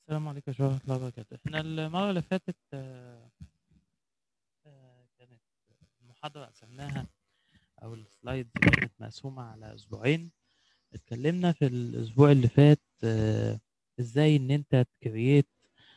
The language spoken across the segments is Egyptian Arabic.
السلام عليكم ورحمة الله وبركاته احنا المرة اللي فاتت آه، آه، كانت المحاضرة قسمناها أو السلايد كانت مقسومة على أسبوعين اتكلمنا في الأسبوع اللي فات آه، ازاي إن أنت تكريت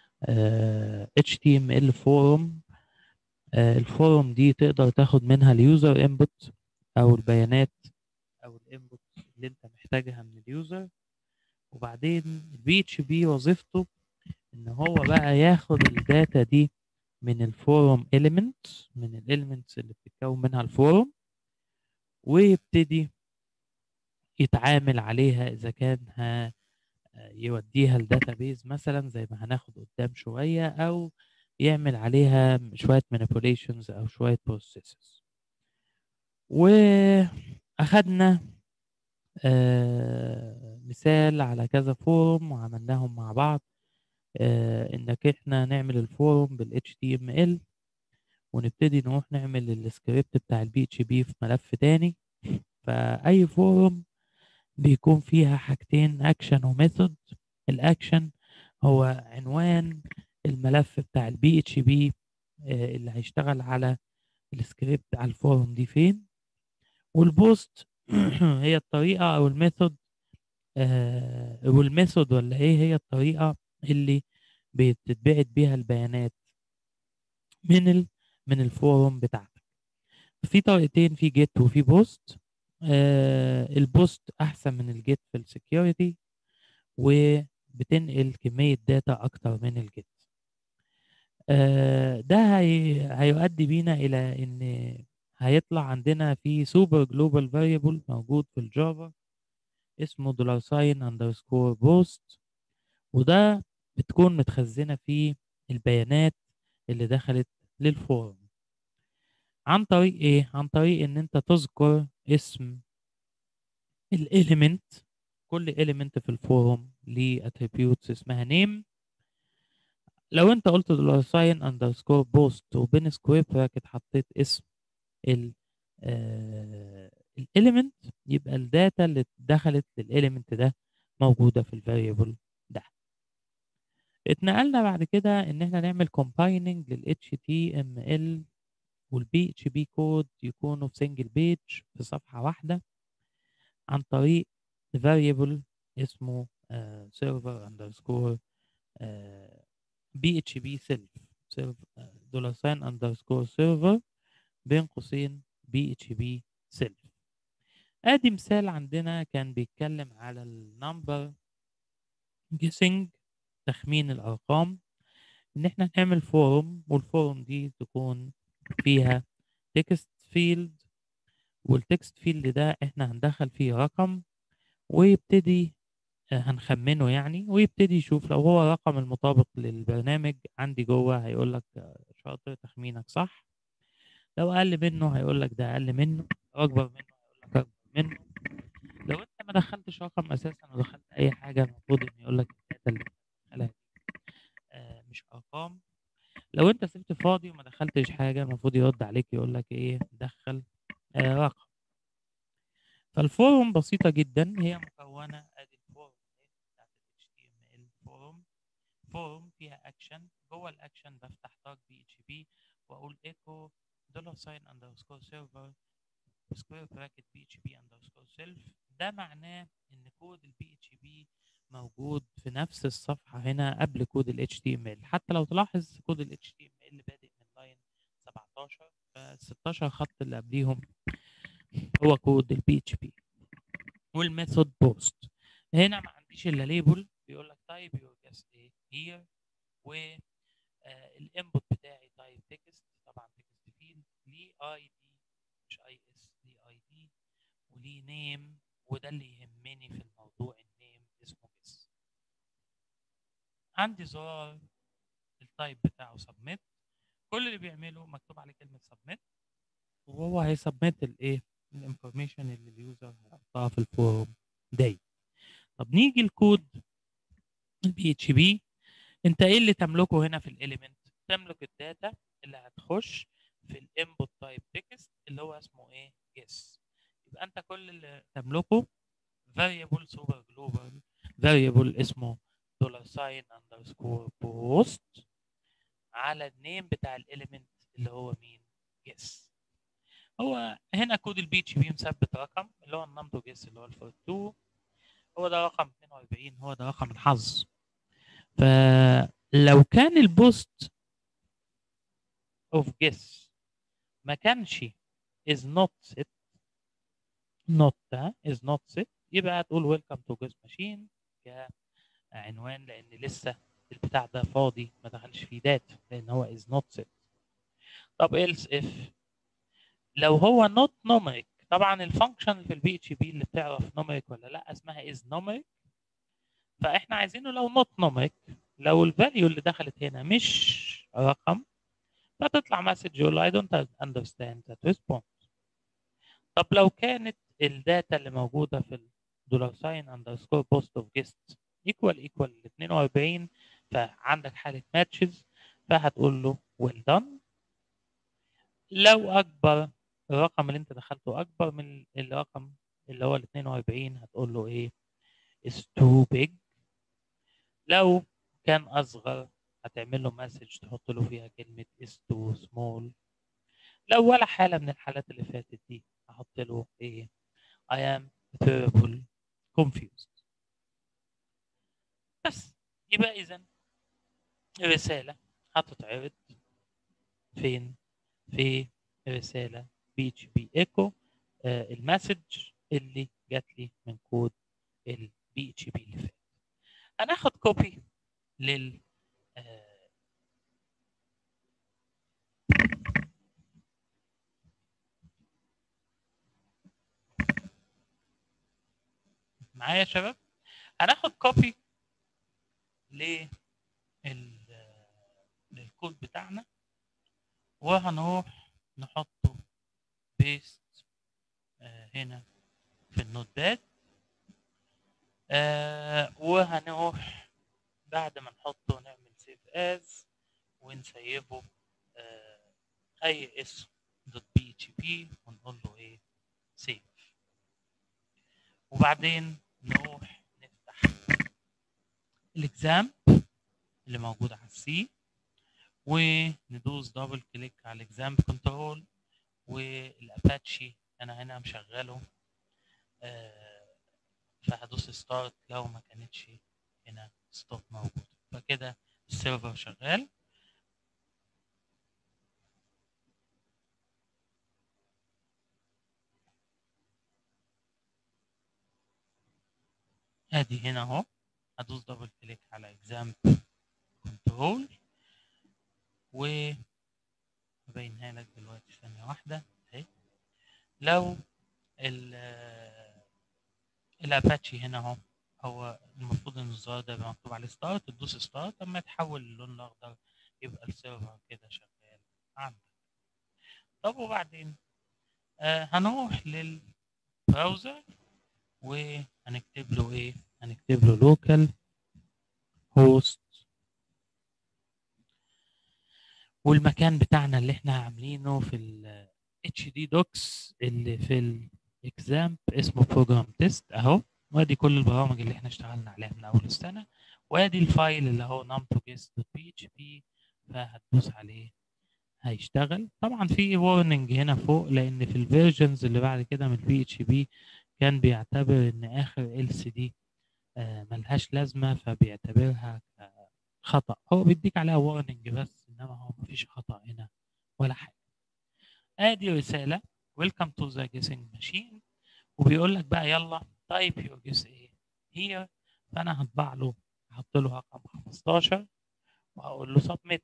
HTML فورم الفورم دي تقدر تاخد منها اليوزر انبوت أو البيانات أو الانبوت اللي أنت محتاجها من اليوزر وبعدين البي اتش بي وظيفته ان هو بقى ياخد الداتا دي من الفورم element من الاليمنتس اللي بتتكون منها الفورم ويبتدي يتعامل عليها اذا كان ها يوديها الداتابيز مثلا زي ما هناخد قدام شويه او يعمل عليها شويه manipulations او شويه processes واخدنا آه مثال على كذا فورم وعملناهم مع بعض آه انك احنا نعمل الفورم بال HTML ونبتدي نروح نعمل السكريبت بتاع البي اتش بي في ملف تاني فاي فورم بيكون فيها حاجتين اكشن وميثود الاكشن هو عنوان الملف بتاع البي اتش بي اللي هيشتغل على السكريبت على الفورم دي فين والبوست هي الطريقة أو الميثود آه والميثود ولا إيه هي الطريقة اللي بتتبعت بيها البيانات من ال من الفورم بتاعتك في طريقتين في جيت وفي بوست آه البوست أحسن من الجيت في السكيورتي وبتنقل كمية داتا أكتر من الجيت آه ده هي هيؤدي بينا إلى إن هيطلع عندنا في سوبر جلوبال فاريبل موجود في الجافا اسمه دولار ساين اندرسكور بوست وده بتكون متخزنه فيه البيانات اللي دخلت للفورم عن طريق ايه عن طريق ان انت تذكر اسم الاليمنت كل اليمنت في الفورم ليه اتريبيوتس اسمها نيم لو انت قلت دولار ساين اندرسكور بوست وبين سكوير براكت حطيت اسم ال الاليمنت يبقى الداتا اللي دخلت للاليمنت ده موجوده في الفاريبل ده اتنقلنا بعد كده ان احنا نعمل كومبايننج لل HTML والبي اتش بي كود يكونوا في سنجل بيج في صفحه واحده عن طريق variable اسمه سيرفر اندرسكور بي اتش بي سيلف دولار ساين اندرسكور سيرفر بين قوسين بي اتش بي سيلف ادي مثال عندنا كان بيتكلم على النمبر جيسنج تخمين الارقام ان احنا نعمل فورم والفورم دي تكون فيها تكست فيلد والتكست فيلد ده احنا هندخل فيه رقم ويبتدي هنخمنه يعني ويبتدي يشوف لو هو الرقم المطابق للبرنامج عندي جوه هيقول لك شاطر تخمينك صح لو اقل منه هيقول لك ده اقل منه لو اكبر منه هيقول لك اكبر منه لو انت ما دخلتش رقم اساسا ودخلت اي حاجه المفروض انه يقول لك الداتا اللي دخلها آه مش ارقام لو انت سبت فاضي وما دخلتش حاجه المفروض يرد عليك يقول لك ايه دخل آه رقم فالفورم بسيطه جدا هي مكونه ادي الفورم بتاعت ال HTML فورم فورم فيها اكشن جوه الاكشن بفتح تاج بي اتش بي واقول ايكو دولار ساين اندرسكور سيرفر سكوير براكت بي اتش بي اندرسكور سيلف ده معناه ان كود البي اتش بي موجود في نفس الصفحه هنا قبل كود ال HTML حتى لو تلاحظ كود ال HTML بادئ من لاين 17 ف 16 خط اللي قبليهم هو كود البي اتش بي والميثود بوست هنا ما عنديش الا ليبل بيقول لك تايب يور جاست ايه هير و الانبوت بتاعي تايب تكست طبعا تكست فيلد ليه اي دي مش اي اس ليه اي دي وليه نيم وده اللي يهمني في الموضوع النيم اسمه جس عندي زرار التايب بتاعه سبميت كل اللي بيعمله مكتوب عليه كلمه سبميت وهو هيسبميت الايه الانفورميشن اللي اليوزر هيحطها في الفورم دي طب نيجي الكود البي اتش بي انت ايه اللي تملكه هنا في الاليمنت تملك الداتا اللي هتخش في الانبوت تايب تكست اللي هو اسمه ايه جيس يبقى انت كل اللي تملكه variable super global variable اسمه دولار ساين اندرسكور بوست على النيم بتاع الاليمنت اللي هو مين جيس هو هنا كود البي اتش بي مثبت رقم اللي هو النمبر جيس اللي هو الفور 2 هو ده رقم 42 هو ده رقم الحظ فلو كان البوست اوف جيس ما كانش is not set not ها is not set يبقى هتقول ويلكم تو جيس ماشين كعنوان لان لسه البتاع ده فاضي ما دخلش فيه داتا لان هو is not set طب else if لو هو not numeric طبعا الفانكشن في البي اتش بي اللي بتعرف numeric ولا لا اسمها is numeric فاحنا عايزينه لو not numeric لو الفاليو اللي دخلت هنا مش رقم فتطلع مسج يقول I don't understand that response طب لو كانت الداتا اللي موجوده في الدولار ساين اندرسكور بوست اوف جيست ايكوال ايكوال 42 فعندك حاله ماتشز فهتقول له ويل دان لو اكبر الرقم اللي انت دخلته اكبر من الرقم اللي هو ال 42 هتقول له ايه is too big لو كان اصغر هتعمل له مسج تحط له فيها كلمه is too small لو ولا حاله من الحالات اللي فاتت دي هحط له ايه I am terrible confused بس يبقى اذا الرساله هتتعرض فين في رساله بي اتش بي ايكو المسج اللي جات لي من كود البي اتش بي اللي فات هناخد كوبي لل آه معايا يا شباب هناخد كوبي لل للكود بتاعنا وهنروح نحطه بيست آه هنا في النوت باد آه وهنروح بعد ما نحطه نعمل سيف از ونسيبه آه اي اسم دوت بي اتش بي ونقول له ايه سيف وبعدين نروح نفتح الاكزام اللي موجود على السي وندوس دبل كليك على الاكزام كنترول والاباتشي انا هنا مشغله آه فهدوس ستارت لو ما كانتش هنا ستوب موجود فكده السيرفر شغال ادي هنا اهو هدوس دبل كليك على اكزام كنترول و ببينها لك دلوقتي ثانية واحدة اهي لو ال الاباتشي هنا اهو هو المفروض ان الزرار ده يبقى مكتوب عليه ستارت تدوس ستارت اما يتحول للون الاخضر يبقى السيرفر كده شغال عندك طب وبعدين آه هنروح للبراوزر وهنكتب له ايه هنكتب له لوكال هوست والمكان بتاعنا اللي احنا عاملينه في ال HD docs اللي في الاكزام اسمه بروجرام تيست اهو وادي كل البرامج اللي احنا اشتغلنا عليها من اول السنه وادي الفايل اللي هو num2guest.php فهتدوس عليه هيشتغل طبعا في وارنينج هنا فوق لان في الفيرجنز اللي بعد كده من البي اتش بي كان بيعتبر ان اخر ال سي دي ملهاش لازمه فبيعتبرها خطا هو بيديك عليها وارنينج بس انما هو مفيش خطا هنا ولا حاجه ادي رساله ويلكم تو ذا جيسنج ماشين وبيقول لك بقى يلا تايب يور جيس ايه هي فانا هطبع له هحط له رقم 15 وهقول له سبميت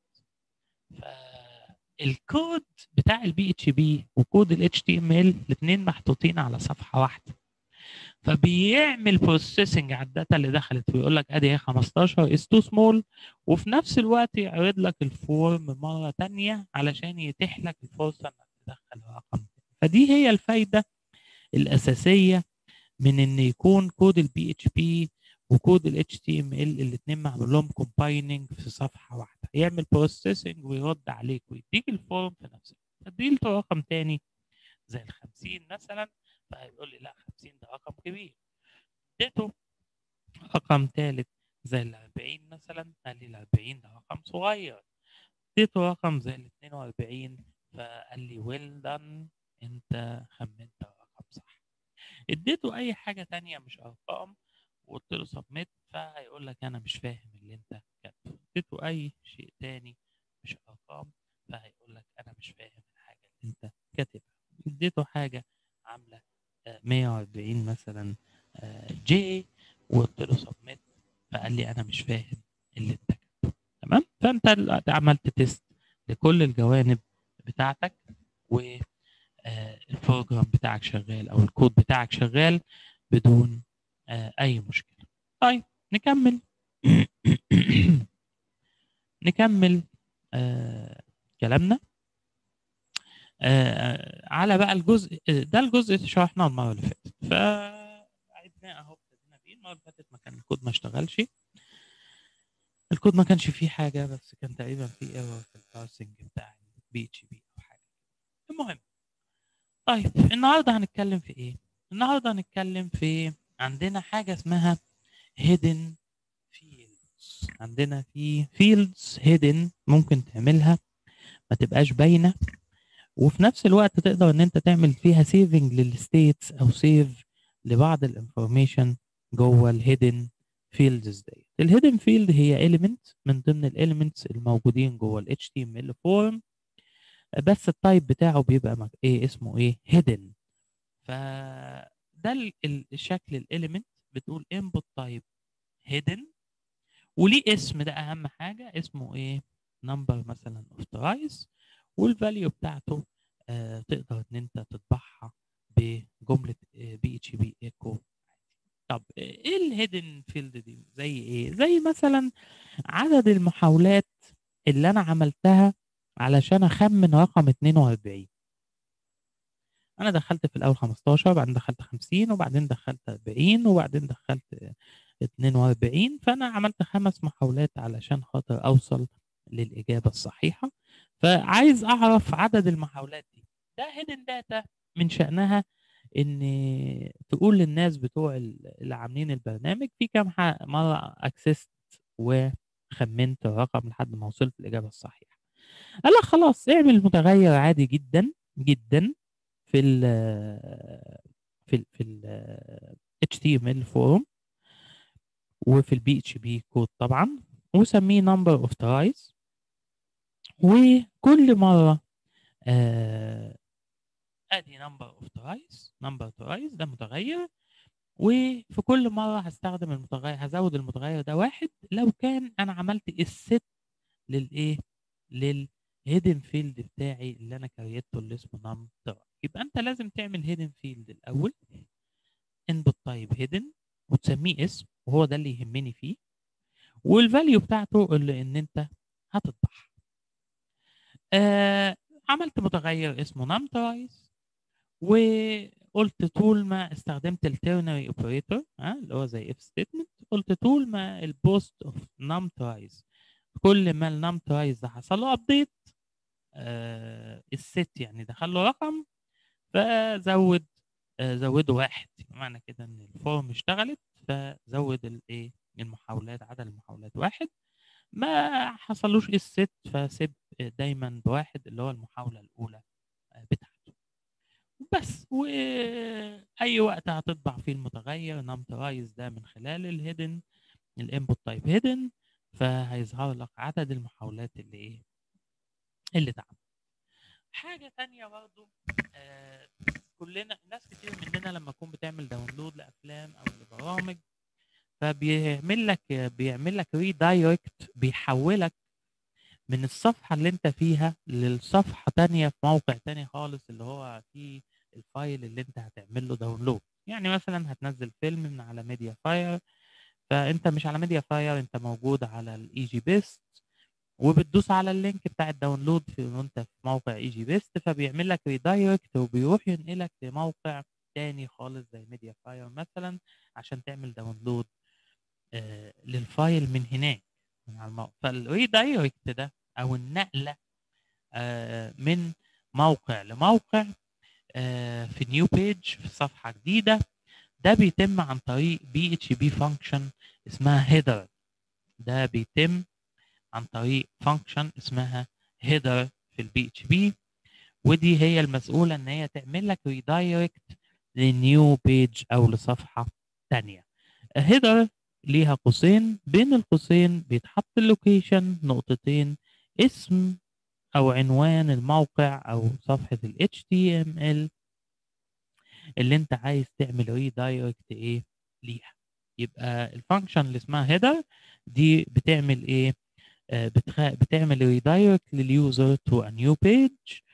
فالكود بتاع البي اتش بي وكود الاتش تي ام ال الاثنين محطوطين على صفحه واحده فبيعمل بروسيسنج على الداتا اللي دخلت ويقول لك ادي هي 15 از تو سمول وفي نفس الوقت يعرض لك الفورم مره ثانيه علشان يتيح لك الفرصه انك تدخل رقم فدي هي الفايده الاساسيه من ان يكون كود البي اتش بي وكود الاتش تي ام ال الاثنين معمول لهم كومبايننج في صفحه واحده يعمل بروسيسنج ويرد عليك ويديك الفورم في نفس الوقت اديله رقم تاني زي ال 50 مثلا فهيقول لي لا 50 ده رقم كبير اديته رقم ثالث زي ال 40 مثلا قال لي ال 40 ده رقم صغير اديته رقم زي ال 42 فقال لي ويل دان انت خمنت الرقم صح اديته اي حاجه تانية مش ارقام وقلت له سبميت فهيقول لك انا مش فاهم اللي انت كاتبه اديته اي شيء تاني مش ارقام فهيقول لك انا مش فاهم الحاجه اللي انت كاتبها اديته حاجه عامله 140 مثلا جي وقلت له سبميت فقال لي انا مش فاهم اللي انت كاتبه تمام فانت عملت تيست لكل الجوانب بتاعتك و البروجرام بتاعك شغال او الكود بتاعك شغال بدون اي مشكله طيب نكمل نكمل آه كلامنا آه على بقى الجزء ده الجزء اللي شرحناه المره اللي فاتت فعدناه اهو ابتدينا بيه المره اللي فاتت ما كان الكود ما اشتغلش الكود ما كانش فيه حاجه بس كان تقريبا فيه ايرور في البارسنج بتاع البي اتش بي او حاجه المهم طيب النهارده هنتكلم في ايه النهارده هنتكلم في عندنا حاجه اسمها hidden fields عندنا في fields hidden ممكن تعملها ما تبقاش باينه وفي نفس الوقت تقدر ان انت تعمل فيها سيفنج للستيتس او سيف لبعض الانفورميشن جوه الهيدن فيلدز ديت الهيدن فيلد هي element من ضمن الاليمنتس الموجودين جوه ال HTML فورم بس التايب بتاعه بيبقى ايه اسمه ايه hidden فده الشكل الاليمنت بتقول input type hidden وليه اسم ده اهم حاجه اسمه ايه نمبر مثلا authorize والفاليو بتاعته آه تقدر ان انت تطبعها بجمله بي اتش بي ايكو طب ايه الهيدن فيلد دي زي ايه زي مثلا عدد المحاولات اللي انا عملتها علشان اخمن رقم 42 انا دخلت في الاول 15 بعدين دخلت 50 وبعدين دخلت 40 وبعدين دخلت 42 فانا عملت خمس محاولات علشان خاطر اوصل للاجابه الصحيحه فعايز اعرف عدد المحاولات دي ده هيدن داتا من شانها ان تقول للناس بتوع اللي عاملين البرنامج في كام مره اكسست وخمنت الرقم لحد ما وصلت الاجابه الصحيحه قال لك خلاص اعمل متغير عادي جدا جدا في ال في ال في ال HTML فورم وفي البي اتش بي كود طبعا وسميه نمبر اوف ترايز وكل مره آه ادي نمبر اوف ترايز نمبر ترايز ده متغير وفي كل مره هستخدم المتغير هزود المتغير ده واحد لو كان انا عملت الست للايه للهيدن فيلد بتاعي اللي انا كريته اللي اسمه نم ترايز يبقى انت لازم تعمل هيدن فيلد الاول انبوت تايب هيدن وتسميه اسم وهو ده اللي يهمني فيه والفاليو بتاعته اللي ان انت هتطبعها آه عملت متغير اسمه نمترايز وقلت طول ما استخدمت الترنري اوبريتور ها اللي هو زي اف ستيتمنت قلت طول ما البوست اوف نمترايز كل ما النمترايز ده حصل له ابديت آه الست يعني دخل له رقم فزود آه زوده واحد معنى كده ان الفورم اشتغلت فزود الايه المحاولات عدد المحاولات واحد ما حصلوش الست فسيب دايما بواحد اللي هو المحاوله الاولى بتاعته بس واي وقت هتطبع فيه المتغير نمترايز ده من خلال الهيدن الانبوت تايب هيدن فهيظهر لك عدد المحاولات اللي ايه اللي اتعمل حاجه تانية برضو آه كلنا ناس كتير مننا لما تكون بتعمل داونلود لافلام او لبرامج فبيعمل لك بيعمل لك ريدايركت بيحولك من الصفحة اللي انت فيها للصفحة تانية في موقع تاني خالص اللي هو فيه الفايل اللي انت هتعمل له داونلود يعني مثلا هتنزل فيلم من على ميديا فاير فانت مش على ميديا فاير انت موجود على الاي جي بيست وبتدوس على اللينك بتاع الداونلود في وانت في موقع اي جي بيست فبيعمل لك ريدايركت وبيروح ينقلك لموقع تاني خالص زي ميديا فاير مثلا عشان تعمل داونلود آه للفايل من هناك من على الموقع فالريدايركت ده او النقله آه من موقع لموقع آه في نيو بيج في صفحه جديده ده بيتم عن طريق بي اتش بي فانكشن اسمها هيدر ده بيتم عن طريق فانكشن اسمها header في البي اتش بي ودي هي المسؤولة ان هي تعمل لك ريدايركت لنيو بيج او لصفحة تانية header ليها قوسين بين القوسين بيتحط اللوكيشن نقطتين اسم او عنوان الموقع او صفحة ال HTML اللي انت عايز تعمل ريدايركت ايه ليها يبقى الفانكشن اللي اسمها header دي بتعمل ايه آه بتخ... بتعمل ريدايركت لليوزر تو ا نيو بيج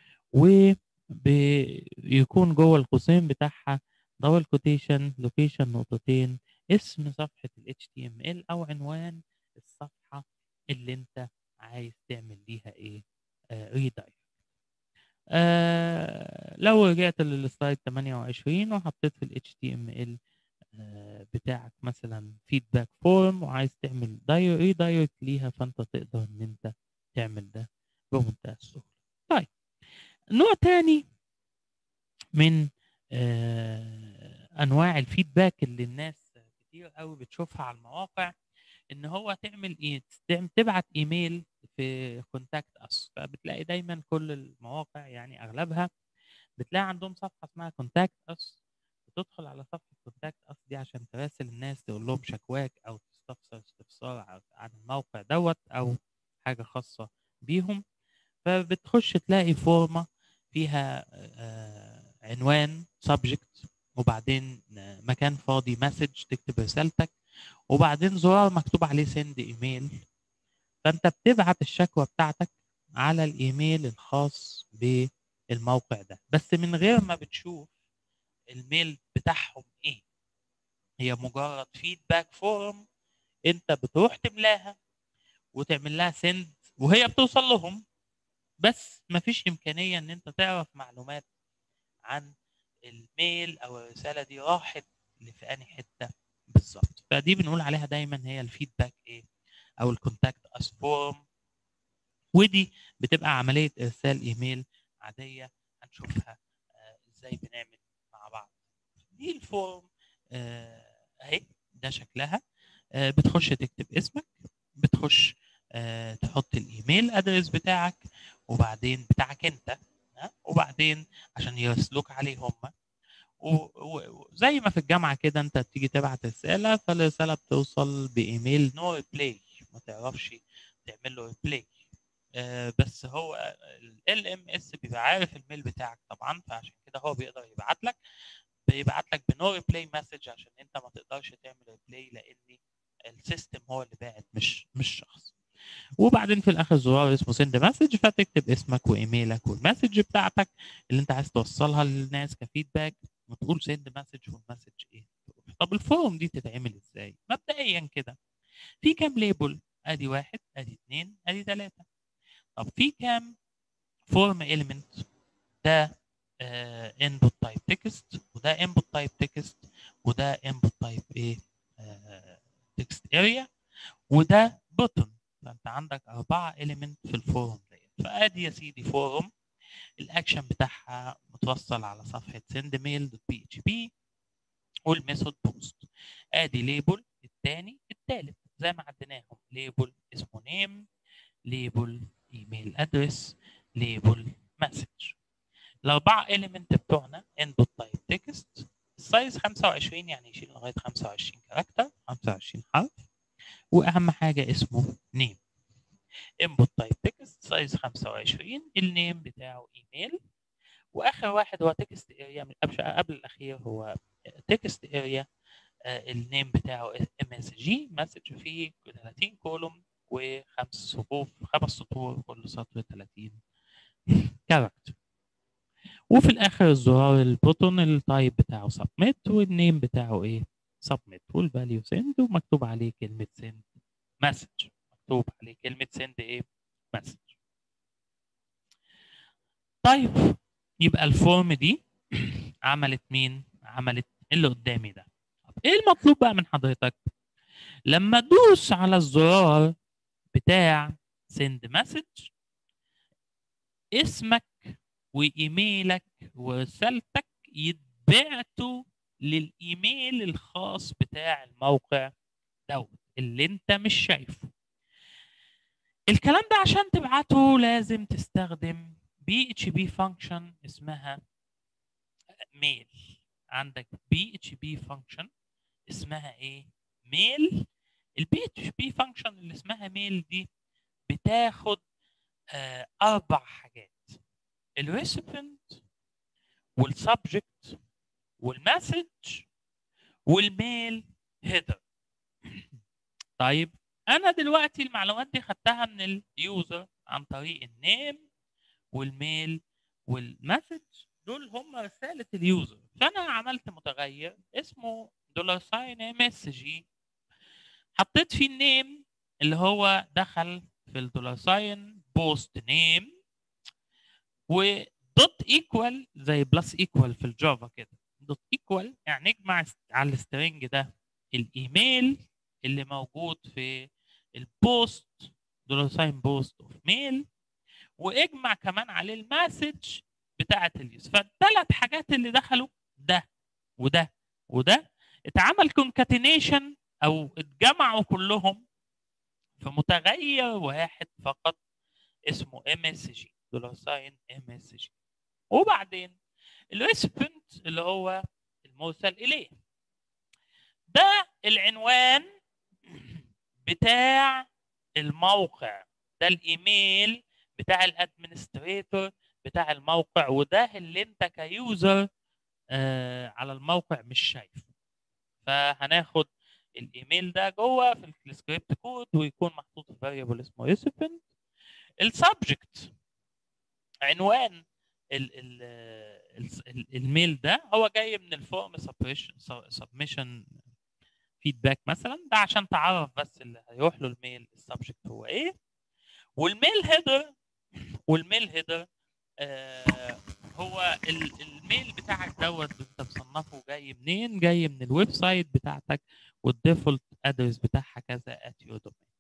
وبيكون جوه القوسين بتاعها دبل كوتيشن لوكيشن نقطتين اسم صفحة ال HTML أو عنوان الصفحة اللي أنت عايز تعمل ليها إيه ريدايركت آه لو رجعت للسلايد 28 وحطيت في ال HTML آه بتاعك مثلا فيدباك فورم وعايز تعمل ريدايركت ليها فأنت تقدر إن أنت تعمل ده بمنتهى السهولة. طيب نوع تاني من آه انواع الفيدباك اللي الناس كتير قوي بتشوفها على المواقع ان هو تعمل ايه تبعت ايميل في كونتاكت اس فبتلاقي دايما كل المواقع يعني اغلبها بتلاقي عندهم صفحه اسمها كونتاكت اس بتدخل على صفحه كونتاكت اس دي عشان تراسل الناس تقول لهم شكواك او تستفسر استفسار عن الموقع دوت او حاجه خاصه بيهم فبتخش تلاقي فورمه فيها عنوان subject وبعدين مكان فاضي مسج تكتب رسالتك وبعدين زرار مكتوب عليه سند ايميل فانت بتبعت الشكوى بتاعتك على الايميل الخاص بالموقع ده بس من غير ما بتشوف الميل بتاعهم ايه هي مجرد فيدباك فورم انت بتروح تملاها وتعمل لها سند وهي بتوصل لهم بس مفيش امكانيه ان انت تعرف معلومات عن الميل او الرساله دي راحت في انهي حته بالظبط فدي بنقول عليها دايما هي الفيدباك ايه او الكونتاكت اس فورم ودي بتبقى عمليه ارسال ايميل عاديه هنشوفها آه ازاي بنعمل مع بعض دي الفورم آه اهي ده شكلها آه بتخش تكتب اسمك بتخش آه تحط الايميل ادرس بتاعك وبعدين بتاعك انت وبعدين عشان يرسلوك عليه هم وزي ما في الجامعه كده انت بتيجي تبعت رساله فالرساله بتوصل بايميل نو ريبلاي ما تعرفش تعمل له ريبلاي آه بس هو ال ام اس بيبقى عارف الميل بتاعك طبعا فعشان كده هو بيقدر يبعت لك بيبعت لك بنو ريبلاي مسج عشان انت ما تقدرش تعمل ريبلاي لان السيستم هو اللي باعت مش مش شخص وبعدين في الاخر زرار اسمه سند مسج فتكتب اسمك وايميلك والمسج بتاعتك اللي انت عايز توصلها للناس كفيدباك وتقول سند مسج والمسج ايه طب الفورم دي تتعمل ازاي مبدئيا كده في كام ليبل ادي واحد ادي اثنين ادي ثلاثه طب في كام فورم اليمنت ده انبوت تايب تكست وده انبوت تايب تكست وده انبوت تايب ايه تكست اريا وده بوتون فانت عندك اربعه اليمنت في الفورم ديت فادي يا سيدي فورم الاكشن بتاعها متوصل على صفحه سند ميل دوت بي اتش بي والميثود بوست ادي ليبل الثاني الثالث زي ما عديناهم ليبل اسمه نيم ليبل ايميل ادرس ليبل مسج الاربعه اليمنت بتوعنا انبوت تايب تكست السايز 25 يعني يشيل لغايه 25 كاركتر 25 حرف واهم حاجه اسمه نيم انبوت تايب تكست سايز 25 النيم بتاعه ايميل واخر واحد هو تكست اريا قبل الاخير هو تكست اريا النيم بتاعه ام اس جي مسج فيه 30 كولوم وخمس صفوف خمس سطور كل سطر 30 كاركتر وفي الاخر الزرار البوتون التايب بتاعه سبميت والنيم بتاعه ايه سبميت والفاليو سند ومكتوب عليه كلمه سند مسج مكتوب عليه كلمه سند ايه مسج طيب يبقى الفورم دي عملت مين عملت اللي قدامي ده طب ايه المطلوب بقى من حضرتك لما ادوس على الزرار بتاع سند مسج اسمك وايميلك ورسالتك يتبعتوا للايميل الخاص بتاع الموقع دوت اللي انت مش شايفه الكلام ده عشان تبعته لازم تستخدم بي اتش بي فانكشن اسمها ميل عندك بي اتش بي فانكشن اسمها ايه ميل البي اتش بي فانكشن اللي اسمها ميل دي بتاخد آه اربع حاجات الريسيبنت والسبجكت والمسج والميل هيدر طيب انا دلوقتي المعلومات دي خدتها من اليوزر عن طريق النيم والميل والمسج دول هم رساله اليوزر فانا عملت متغير اسمه دولار ساين ام اس جي حطيت فيه النيم اللي هو دخل في الدولار ساين بوست نيم ودوت ايكوال زي بلس ايكوال في الجافا كده دوت ايكوال يعني اجمع على السترنج ده الايميل اللي موجود في البوست دولار ساين بوست اوف ميل واجمع كمان عليه المسج بتاعه اليوز فالثلاث حاجات اللي دخلوا ده وده وده اتعمل كونكاتينيشن او اتجمعوا كلهم في متغير واحد فقط اسمه ام اس جي دولار ساين ام اس جي وبعدين الريسبنت اللي هو المرسل اليه ده العنوان بتاع الموقع ده الايميل بتاع الادمنستريتور بتاع الموقع وده اللي انت كيوزر آه على الموقع مش شايفه فهناخد الايميل ده جوه في السكريبت كود ويكون محطوط في فاريبل اسمه ريسيبنت السبجكت عنوان ال ال ال الميل ده هو جاي من الفورم سبمشن فيدباك مثلا ده عشان تعرف بس اللي هيروح له الميل السبجكت هو ايه والميل هيدر والميل هيدر آه هو الميل بتاعك دوت انت مصنفه جاي منين جاي من الويب سايت بتاعتك والديفولت ادرس بتاعها كذا ات يور دومين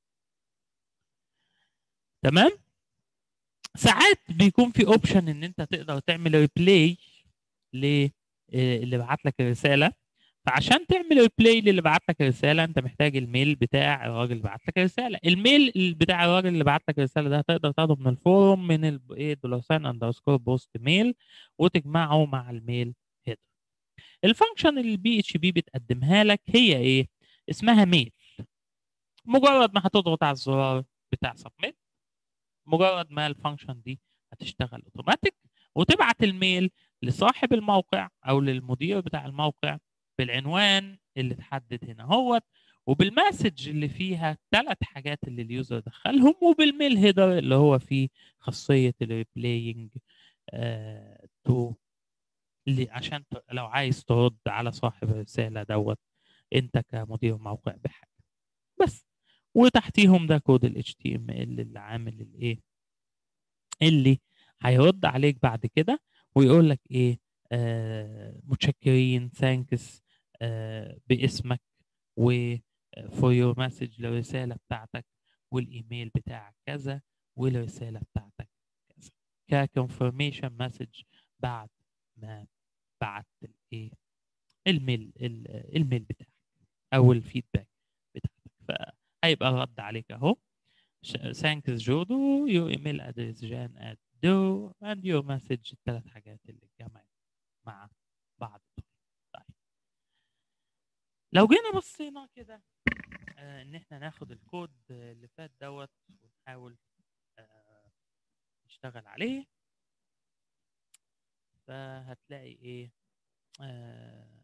تمام ساعات بيكون في اوبشن ان انت تقدر تعمل ريبلاي اللي بعت لك الرساله فعشان تعمل ريبلاي للي بعت لك رساله انت محتاج الميل بتاع الراجل اللي بعت لك رساله الميل بتاع الراجل اللي بعت لك رساله ده تقدر تاخده من الفورم من الايه دولار ساين اندرسكور بوست ميل وتجمعه مع الميل هيدر الفانكشن اللي البي اتش بي بتقدمها لك هي ايه اسمها ميل مجرد ما هتضغط على الزرار بتاع سبميت مجرد ما الفانكشن دي هتشتغل اوتوماتيك وتبعت الميل لصاحب الموقع او للمدير بتاع الموقع بالعنوان اللي اتحدد هنا اهوت وبالمسج اللي فيها ثلاث حاجات اللي اليوزر دخلهم وبالميل هيدر اللي هو فيه خاصيه الريبلاينج تو اللي عشان لو عايز ترد على صاحب الرساله دوت انت كمدير موقع بحاجه بس وتحتيهم ده كود ال HTML اللي عامل الايه اللي هيرد عليك بعد كده ويقول لك ايه آه متشكرين ثانكس آه باسمك و فور يور مسج للرساله بتاعتك والايميل بتاعك كذا والرساله بتاعتك كذا ككونفirmation مسج بعد ما بعت الايه الميل الميل بتاعك او الفيدباك بتاعتك فهيبقى رد عليك اهو thanks جودو your email address jan at do and your message الثلاث حاجات اللي اتجمعت مع بعض طيب لو جينا بصينا كده آه ان احنا ناخد الكود اللي فات دوت ونحاول آه نشتغل عليه فهتلاقي ايه آه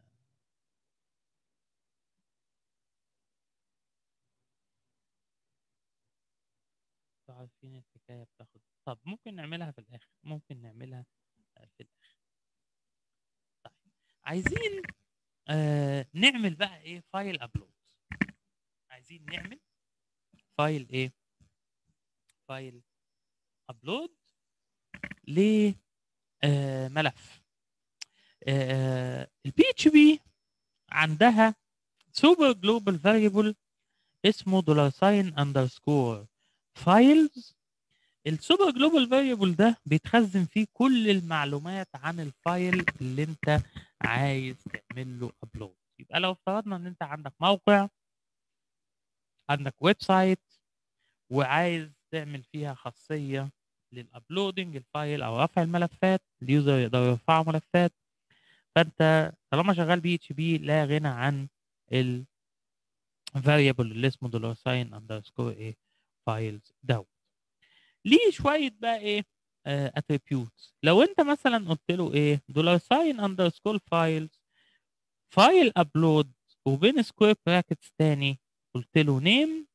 عارفين الحكايه بتاخد طب ممكن نعملها في الاخر ممكن نعملها في الاخر طيب عايزين آه نعمل بقى ايه فايل ابلود عايزين نعمل فايل ايه فايل ابلود ل آه ملف آه البي اتش بي عندها سوبر جلوبال فاريبل اسمه دولار ساين اندرسكور فايلز السوبر جلوبال فاريبل ده بيتخزن فيه كل المعلومات عن الفايل اللي انت عايز تعمل له ابلود يبقى لو افترضنا ان انت عندك موقع عندك ويب سايت وعايز تعمل فيها خاصيه للابلودنج الفايل او رفع الملفات اليوزر يقدر يرفع ملفات فانت طالما شغال بي اتش بي لا غنى عن ال variable اللي اسمه دولار ساين اندرسكور ايه فايلز دوت ليه شويه بقى ايه اتريبيوتس لو انت مثلا قلت له ايه دولار ساين اندرسكور فايلز فايل ابلود وبين سكوير براكتس تاني قلت له نيم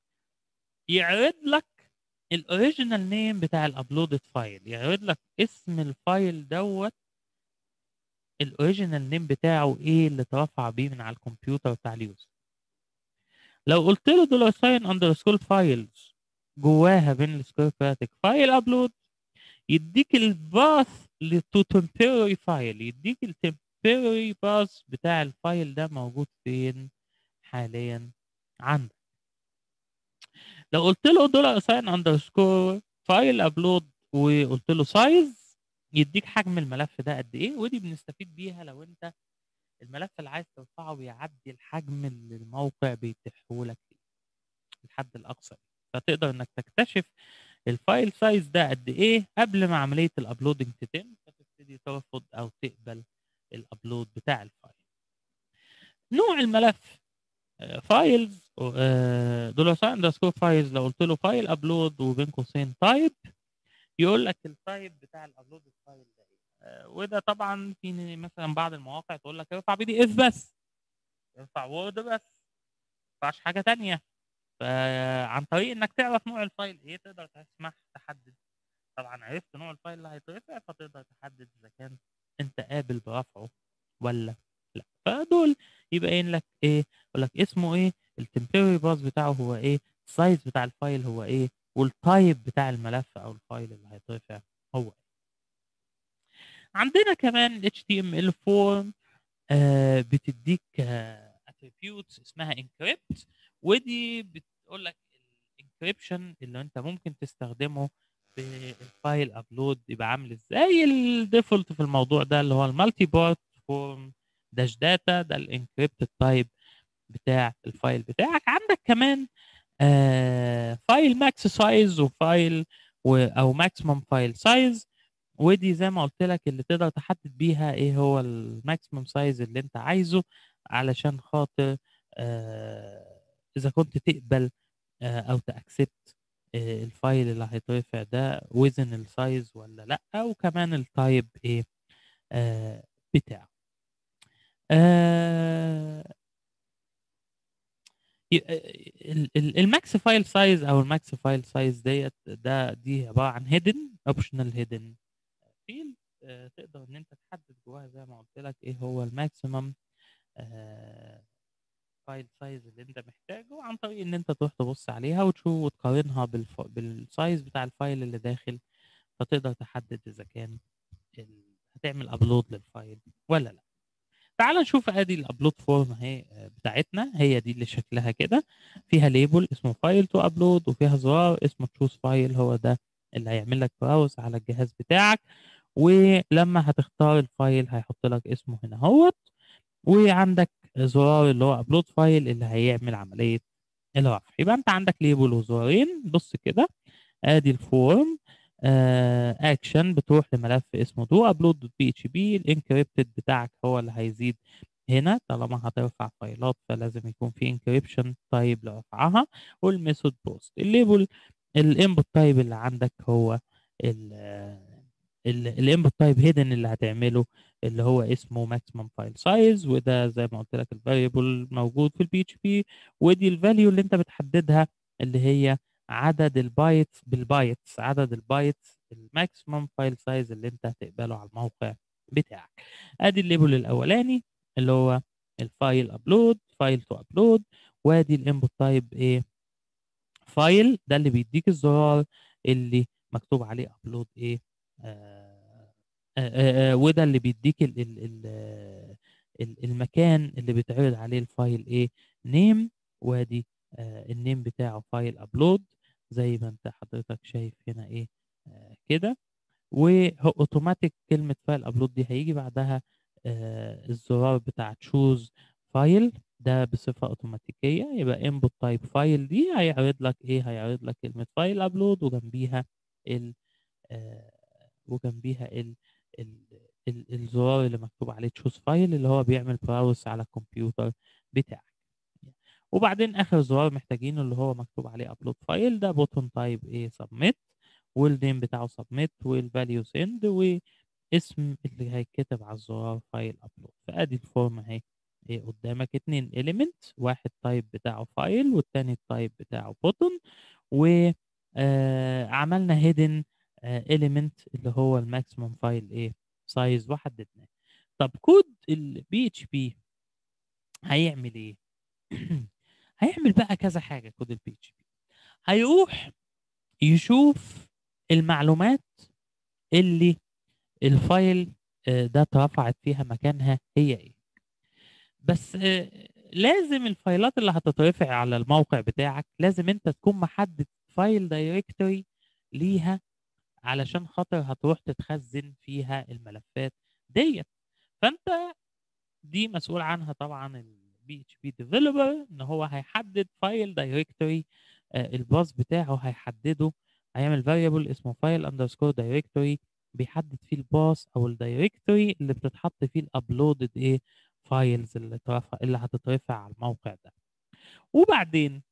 يعرض لك الاوريجينال نيم بتاع الابلودد فايل يعرض لك اسم الفايل دوت الاوريجينال نيم بتاعه ايه اللي اترفع بيه من على الكمبيوتر بتاع اليوزر لو قلت له دولار ساين اندرسكور فايلز جواها بين السكوير براتك فايل ابلود يديك الباث تو temporary فايل يديك التمبرري باث بتاع الفايل ده موجود فين حاليا عندك لو قلت له دولار ساين اندرسكور فايل ابلود وقلت له سايز يديك حجم الملف ده قد ايه ودي بنستفيد بيها لو انت الملف اللي عايز ترفعه بيعدي الحجم اللي الموقع بيتيحه لك فيه الحد الاقصى فتقدر انك تكتشف الفايل سايز ده قد ايه قبل ما عمليه الابلودنج تتم فتبتدي ترفض او تقبل الابلود بتاع الفايل نوع الملف فايلز دولار ساين اندرسكور فايلز لو قلت له فايل ابلود وبين قوسين تايب يقول لك التايب بتاع الابلود الفايل ده ايه وده طبعا في مثلا بعض المواقع تقول لك ارفع بي دي اف بس ارفع وورد بس ما ينفعش حاجه تانية فعن طريق انك تعرف نوع الفايل ايه تقدر تسمح تحدد طبعا عرفت نوع الفايل اللي هيترفع فتقدر تحدد اذا كان انت قابل برفعه ولا لا فدول يبين لك ايه يقول لك اسمه ايه التمبرري باث بتاعه هو ايه السايز بتاع الفايل هو ايه والتايب بتاع الملف او الفايل اللي هيترفع هو ايه عندنا كمان ال HTML form آه بتديك آه attributes اسمها encrypt ودي بتقول لك الانكريبشن اللي انت ممكن تستخدمه في الفايل ابلود يبقى عامل ازاي الديفولت في الموضوع ده اللي هو المالتي بورت فورم داش داتا ده الانكريبتد تايب بتاع الفايل بتاعك عندك كمان آه فايل ماكس سايز وفايل و او ماكسيمم فايل سايز ودي زي ما قلت لك اللي تقدر تحدد بيها ايه هو الماكسيمم سايز اللي انت عايزه علشان خاطر آه اذا كنت تقبل آه او تاكسبت آه الفايل اللي هيترفع ده وزن السايز ولا لا وكمان التايب ايه آه بتاعه آه الماكس فايل سايز او الماكس فايل سايز ديت ده دي عباره عن هيدن اوبشنال هيدن فيلد تقدر ان انت تحدد جواها زي ما قلت لك ايه هو الماكسيمم فايل سايز اللي انت محتاجه عن طريق ان انت تروح تبص عليها وتشوف وتقارنها بالف... بالسايز بتاع الفايل اللي داخل فتقدر تحدد اذا كان ال... هتعمل ابلود للفايل ولا لا تعال نشوف ادي الابلود فورم اهي بتاعتنا هي دي اللي شكلها كده فيها ليبل اسمه فايل تو ابلود وفيها زرار اسمه تشوز فايل هو ده اللي هيعمل لك براوز على الجهاز بتاعك ولما هتختار الفايل هيحط لك اسمه هنا اهوت وعندك زرار اللي هو ابلود فايل اللي هيعمل عمليه الرفع يبقى انت عندك ليبل وزرارين بص كده ادي الفورم اكشن آه بتروح لملف اسمه دو ابلود بي اتش بي الانكريبتد بتاعك هو اللي هيزيد هنا طالما هترفع فايلات فلازم يكون في انكريبشن تايب لرفعها والميثود بوست الليبل الانبوت تايب اللي عندك هو الانبوت تايب هيدن اللي هتعمله اللي هو اسمه ماكسيمم فايل سايز وده زي ما قلت لك الفاريبل موجود في البي اتش بي ودي الفاليو اللي انت بتحددها اللي هي عدد البايتس بالبايتس عدد البايتس الماكسيمم فايل سايز اللي انت هتقبله على الموقع بتاعك ادي الليبل الاولاني اللي هو الفايل ابلود فايل تو ابلود وادي الانبوت تايب ايه فايل ده اللي بيديك الزرار اللي مكتوب عليه ابلود ايه آه آه آه وده اللي بيديك ال ال ال المكان اللي بيتعرض عليه الفايل ايه نيم وادي النيم بتاعه فايل ابلود زي ما انت حضرتك شايف هنا ايه كده واوتوماتيك كلمه فايل ابلود دي هيجي بعدها الزرار بتاع تشوز فايل ده بصفة اوتوماتيكية يبقى input type file دي هيعرض لك ايه هيعرض لك كلمة file upload وجنبيها ال آه وجنبيها ال ال ال الزرار اللي مكتوب عليه choose file اللي هو بيعمل براوس على الكمبيوتر بتاعك وبعدين اخر زرار محتاجينه اللي هو مكتوب عليه upload file ده button type ايه submit والنيم بتاعه submit والفاليو send واسم اللي هيتكتب على الزرار فايل upload فادي الفورم اهي ايه قدامك اتنين element واحد تايب بتاعه فايل والتاني التايب بتاعه button و آه عملنا hidden آه element اللي هو الماكسيموم فايل ايه سايز وحددناه طب كود ال PHP هيعمل ايه هيعمل بقى كذا حاجه كود ال PHP هيروح يشوف المعلومات اللي الفايل ده اترفعت فيها مكانها هي ايه بس لازم الفايلات اللي هتترفع على الموقع بتاعك لازم انت تكون محدد فايل دايركتوري ليها علشان خاطر هتروح تتخزن فيها الملفات ديت فانت دي مسؤول عنها طبعا البي اتش بي ديفلوبر ان هو هيحدد فايل دايركتوري الباص بتاعه هيحدده هيعمل فاريبل اسمه فايل اندرسكور دايركتوري بيحدد فيه الباص او الدايركتوري اللي بتتحط فيه الابلودد ايه فايلز اللي ترفع اللي هتترفع على الموقع ده وبعدين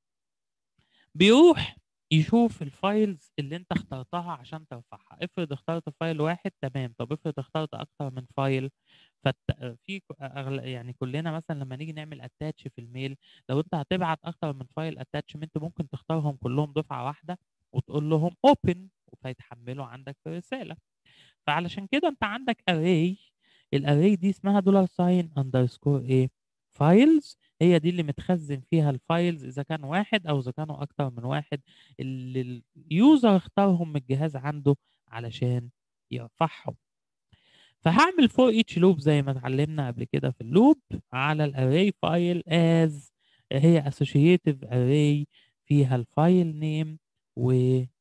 بيروح يشوف الفايلز اللي انت اخترتها عشان ترفعها افرض اخترت فايل واحد تمام طب افرض اخترت اكتر من فايل فت... في أغل... يعني كلنا مثلا لما نيجي نعمل اتاتش في الميل لو انت هتبعت اكتر من فايل اتاتشمنت ممكن تختارهم كلهم دفعه واحده وتقول لهم اوبن فيتحملوا عندك في الرساله فعلشان كده انت عندك اري الاري دي اسمها دولار ساين اندرسكور ايه فايلز هي دي اللي متخزن فيها الفايلز اذا كان واحد او اذا كانوا اكتر من واحد اللي اليوزر اختارهم من الجهاز عنده علشان يرفعهم فهعمل فور ايتش لوب زي ما اتعلمنا قبل كده في اللوب على الاري فايل از هي اسوشيتيف اري فيها الفايل نيم و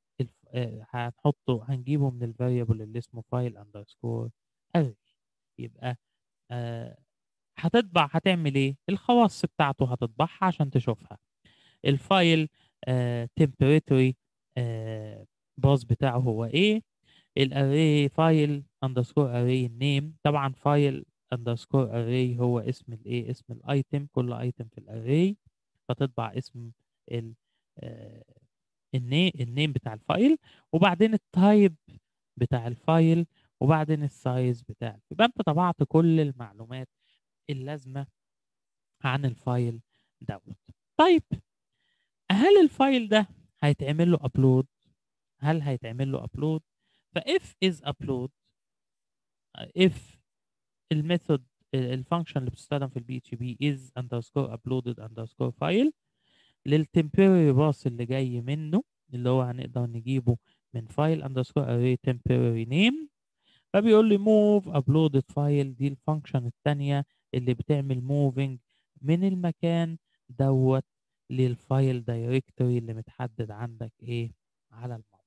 هنحطه هنجيبه من الفاريبل اللي اسمه فايل اندرسكور اري يبقى آه هتطبع هتعمل ايه الخواص بتاعته هتطبعها عشان تشوفها الفايل آه temporary آه باص بتاعه هو ايه الاري فايل اندرسكور اري نيم طبعا فايل اندرسكور اري هو اسم الايه اسم الايتم كل ايتم في الاري فتطبع اسم ال آه النيم النيم بتاع الفايل وبعدين التايب بتاع الفايل وبعدين السايز بتاع يبقى انت طبعت كل المعلومات اللازمه عن الفايل دوت طيب هل الفايل ده هيتعمل له ابلود هل هيتعمل له ابلود فاف از ابلود اف الميثود الفانكشن اللي بتستخدم في البي اتش بي از اندرسكور ابلودد اندرسكور فايل للتمبرري باص اللي جاي منه اللي هو هنقدر نجيبه من فايل اندرسكور اري temporary name فبيقول لي move uploaded file دي الفانكشن الثانيه اللي بتعمل موفينج من المكان دوت للفايل دايركتوري اللي متحدد عندك ايه على الموقع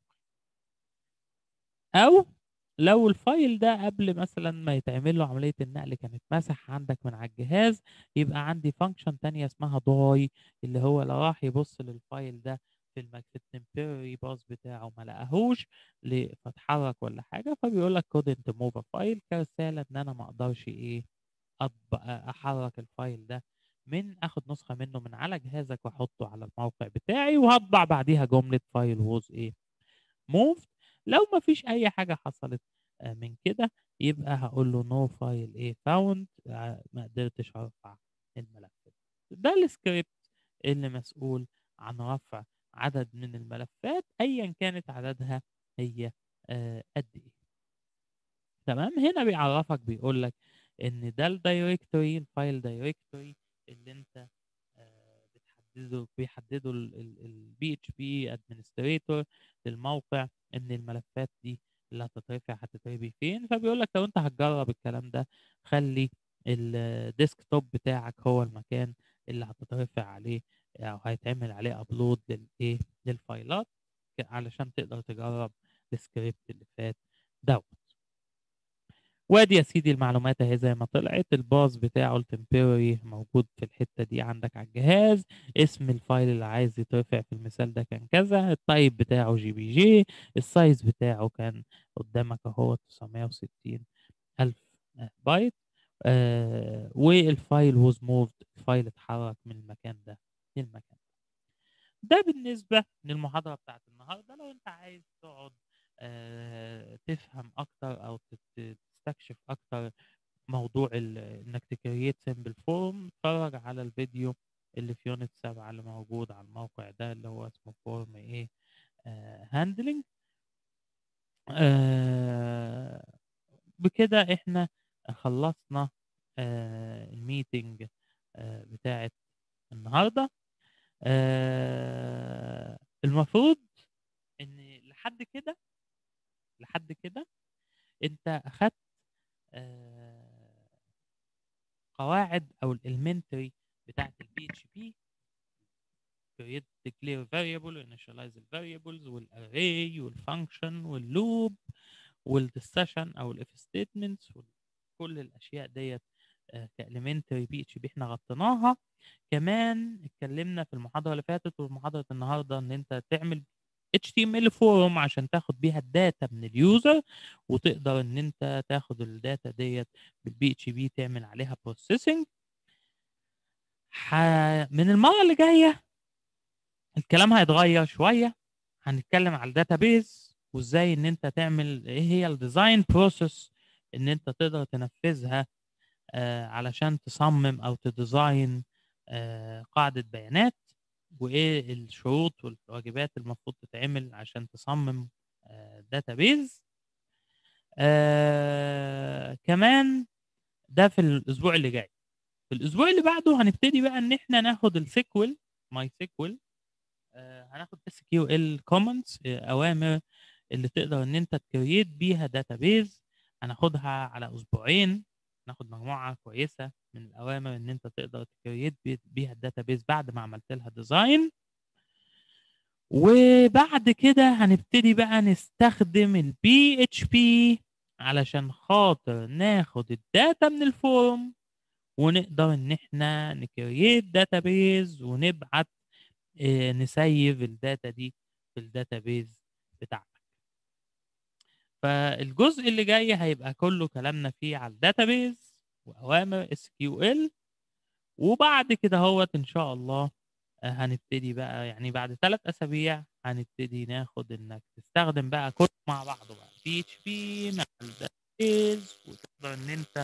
او لو الفايل ده قبل مثلا ما يتعمل له عمليه النقل كان اتمسح عندك من على الجهاز يبقى عندي فانكشن تانية اسمها داي اللي هو لو راح يبص للفايل ده في المك في التمبرري باص بتاعه ما لقاهوش فاتحرك ولا حاجه فبيقول لك كودنت موف فايل كرساله ان انا ما اقدرش ايه احرك الفايل ده من اخد نسخه منه من على جهازك واحطه على الموقع بتاعي وهطبع بعديها جمله فايل ووز ايه موفد لو ما فيش اي حاجه حصلت من كده يبقى هقول له نو فايل ايه فاوند ما قدرتش ارفع الملف ده السكريبت اللي مسؤول عن رفع عدد من الملفات ايا كانت عددها هي آه قد ايه تمام هنا بيعرفك بيقول لك ان ده الدايركتوري الفايل دايركتوري اللي انت آه بتحدده بيحدده البي اتش بي ادمنستريتور للموقع ان الملفات دي اللي هتترفع هتتربي فين فبيقول لك لو انت هتجرب الكلام ده خلي الديسك توب بتاعك هو المكان اللي هتترفع عليه او هيتعمل عليه ابلود للايه للفايلات علشان تقدر تجرب السكريبت اللي فات دوت وادي يا سيدي المعلومات اهي زي ما طلعت الباص بتاعه التمبيري موجود في الحته دي عندك على الجهاز اسم الفايل اللي عايز يترفع في المثال ده كان كذا التايب بتاعه جي بي جي السايز بتاعه كان قدامك اهو 960 الف بايت آه والفايل ووز موفد الفايل اتحرك من المكان ده للمكان ده ده بالنسبه للمحاضره بتاعت النهارده لو انت عايز تقعد آه تفهم اكتر او تت- تستكشف اكتر موضوع ال- انك تكريت سيمبل فورم اتفرج على الفيديو اللي في يونت 7 اللي موجود على الموقع ده اللي هو اسمه فورم ايه هاندلنج بكده احنا خلصنا آه الميتنج آه بتاعت النهارده آه المفروض ان لحد كده لحد كده انت اخدت آه قواعد او الالمنتري بتاعت البي اتش بي create declare variable initialize ال variables والarray والfunction والloop والديسيشن او الاف ستيتمنتس وكل الاشياء ديت كاليمنتري بي اتش بي احنا غطيناها كمان اتكلمنا في المحاضره اللي فاتت ومحاضره النهارده ان انت تعمل HTML فورم عشان تاخد بيها الداتا من اليوزر وتقدر ان انت تاخد الداتا ديت بالبي اتش بي تعمل عليها بروسيسنج من المره اللي جايه الكلام هيتغير شويه هنتكلم على الداتابيز وازاي ان انت تعمل ايه هي الديزاين بروسيس ان انت تقدر تنفذها آه علشان تصمم او تديزاين آه قاعده بيانات وايه الشروط والواجبات المفروض تتعمل عشان تصمم آه داتابيز آه كمان ده في الاسبوع اللي جاي في الاسبوع اللي بعده هنبتدي بقى ان احنا ناخد السيكوال ماي سيكوال آه هناخد اس كيو ال كومنتس اوامر اللي تقدر ان انت تكريت بيها داتابيز هناخدها على اسبوعين ناخد مجموعه كويسه من الاوامر ان انت تقدر تكريت بيها الداتابيز بعد ما عملت لها ديزاين وبعد كده هنبتدي بقى نستخدم البي اتش بي علشان خاطر ناخد الداتا من الفورم ونقدر ان احنا نكريت داتابيز ونبعت اه نسيف الداتا دي في الداتابيز بتاعتك فالجزء اللي جاي هيبقى كله كلامنا فيه على الداتابيز واوامر اس كيو ال وبعد كده هوت ان شاء الله هنبتدي بقى يعني بعد ثلاث اسابيع هنبتدي ناخد انك تستخدم بقى كله مع بعضه بقى بي اتش بي مع الداتابيز وتقدر ان انت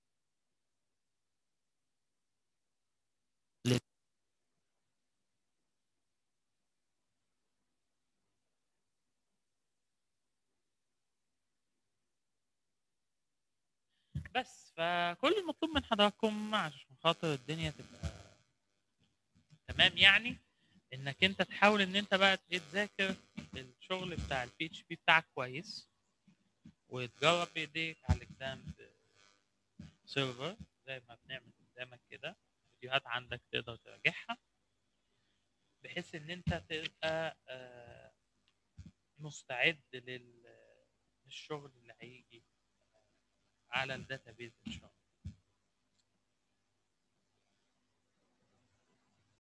بس فكل المطلوب من حضراتكم عشان خاطر الدنيا تبقى تمام يعني انك انت تحاول ان انت بقى تذاكر الشغل بتاع البي اتش بي بتاعك كويس وتجرب بايديك على الاكزام سيرفر زي ما بنعمل قدامك كده فيديوهات عندك تقدر تراجعها بحيث ان انت تبقى مستعد للشغل اللي هيجي على الداتابيز ان شاء الله